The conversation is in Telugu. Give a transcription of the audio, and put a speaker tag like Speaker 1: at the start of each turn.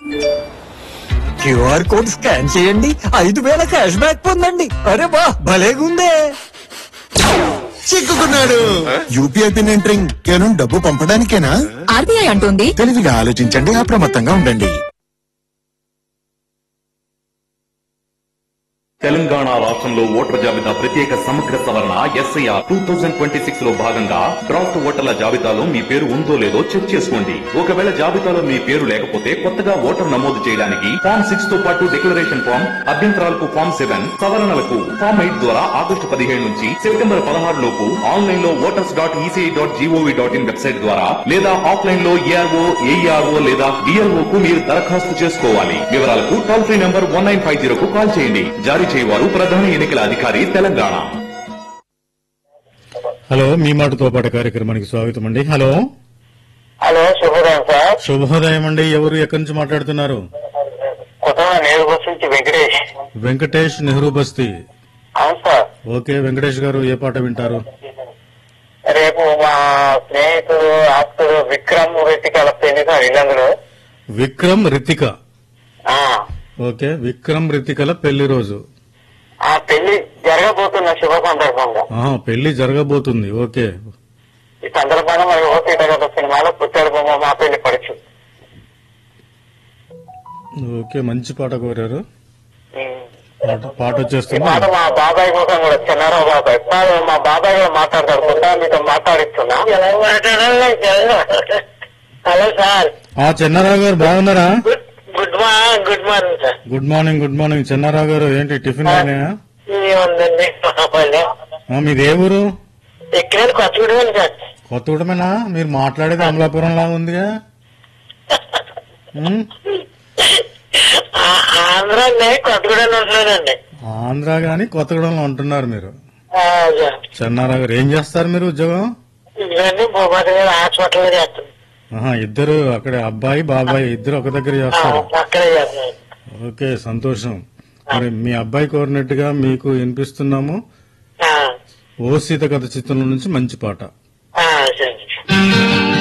Speaker 1: క్యూఆర్ కోడ్ స్కాన్ చేయండి ఐదు వేల క్యాష్ బ్యాక్ పొందండి అరే వా భలేగుందే
Speaker 2: చిక్కుకున్నాడు యూపీఐ పిన్ ఎంటరింగ్ కేవలం డబ్బు పంపడానికేనా
Speaker 3: ఆర్బీఐ అంటోంది
Speaker 2: తెలివిగా ఆలోచించండి అప్రమత్తంగా ఉండండి
Speaker 4: తెలంగాణ రాష్ట్రంలో ఓటర్ల జాబితా ప్రత్యేక సమగ్ర సవరణ S I R two thousand twenty six లో భాగంగా డ్రాఫ్ట్ ఓటర్ల జాబితాలో మీ పేరు ఉందో లేదో చెక్ చేసుకోండి ఒకవేళ జాబితాలో మీ పేరు లేకపోతే కొత్తగా ఓటర్ నమోదు చేయడానికి ఫామ్ సిక్స్ తో పాటు డిక్లరేషన్ ఫామ్ అభ్యంతరాలకు ఫామ్ సెవెన్ సవరణలకు ఫామ్ ఎయిట్ ద్వారా ఆగస్టు పదిహేడు నుంచి సెప్టెంబర్ పదహారు లోపు ఆన్లైన్ లో voters dot E C I dot G O V dot in website ద్వారా లేదా ఆఫ్లైన్ లో ఏఆర్ఓ ఏఈఆర్ఓ లేదా డిఎల్ఓ కు మీరు దరఖాస్తు చేసుకోవాలి వివరాలకు toll free number one nine five zero కు కాల్ చేయండి జారీ చేయవారు ప్రధాన ఎన్నికల అధికారి తెలంగాణ
Speaker 5: హలో మీ మాటతో పాటు కార్యక్రమానికి స్వాగతం అండి హలో
Speaker 6: హలో శుభోదయం సార్
Speaker 5: శుభోదయం అండి ఎవరు ఎక్కడి నుంచి మాట్లాడుతున్నారు
Speaker 6: కొత్తగా నేరు బస్ నుంచి వెంకటేష్
Speaker 5: వెంకటేష్ నెహ్రూ బస్తీ
Speaker 6: అవును సార్
Speaker 5: ఓకే వెంకటేష్ గారు ఏ పాట వింటారు
Speaker 6: రేపు మా స్నేహితుడు ఆప్తుడు విక్రమ్ రెడ్డికి అలా పెళ్లి సార్ ఇల్లందులో
Speaker 5: విక్రమ్ రితిక
Speaker 6: ఆ,
Speaker 5: ఓకే విక్రమ్ రితికల పెళ్లి రోజు
Speaker 6: ఆ పెళ్లి జరగబోతున్న శుభ సందర్భంగా
Speaker 5: ఆహా, పెళ్లి జరగబోతుంది ఓకే
Speaker 6: ఈ సందర్భంగా మరి ఓ సీతగత సినిమాలో పుట్టాడు బొమ్మ మా పెళ్లి పడుచు
Speaker 5: ఓకే మంచి పాట కోరారు
Speaker 6: ఉమ్.
Speaker 5: పాట పాట
Speaker 6: ఈ
Speaker 5: వచ్చేస్తుంది
Speaker 6: మాట మా బాబాయ్ కోసం కూడా చిన్నారావు బాబాయ్ సార్ మా బాబాయ్ కూడా మాట్లాడతాడు కొంత మీతో మాట్లాడిస్తున్నా హలో సార్
Speaker 5: ఆ చెన్నారావు గారు బాగున్నారా
Speaker 6: good good morning good morning sir
Speaker 5: good morning good morning Chennarao గారు ఏంటి టిఫిన్ అయినాయా
Speaker 6: ఏముందండి మామూలే.
Speaker 5: ఆ, మీది ఏ ఊరు
Speaker 6: ఇక్కడ కొత్తగూడెం సార్
Speaker 5: కొత్తగూడమేనా మీరు మాట్లాడేది అమలాపురం లాగా ఉందిగా ఉమ్,
Speaker 6: ఆ- ఆంధ్రాలో కొత్తగూడెం ఉంటున్నానండి
Speaker 5: ఆంధ్ర గాని కొత్తగూడెంలో ఉంటున్నారు మీరు
Speaker 6: ఆ, సార్.
Speaker 5: చెన్నారావు గారు ఏం చేస్తారు మీరు ఉద్యోగం
Speaker 6: ఇవన్నీ భూపతి గారు హాస్పిటల్ చేస్తాను
Speaker 5: ఆహా, ఇద్దరు అక్కడ అబ్బాయి బాబాయ్ ఇద్దరు ఒక దగ్గర
Speaker 6: ఆ,
Speaker 5: చేస్తారు
Speaker 6: అక్కడే చేస్తున్నాను
Speaker 5: ఓకే సంతోషం మరి మీ అబ్బాయి కోరినట్టుగా మీకు వినిపిస్తున్నాము
Speaker 6: ఆ,
Speaker 5: ఓ సీత కథ చిత్రంలో నుంచి మంచి పాట
Speaker 6: ఆ, సరే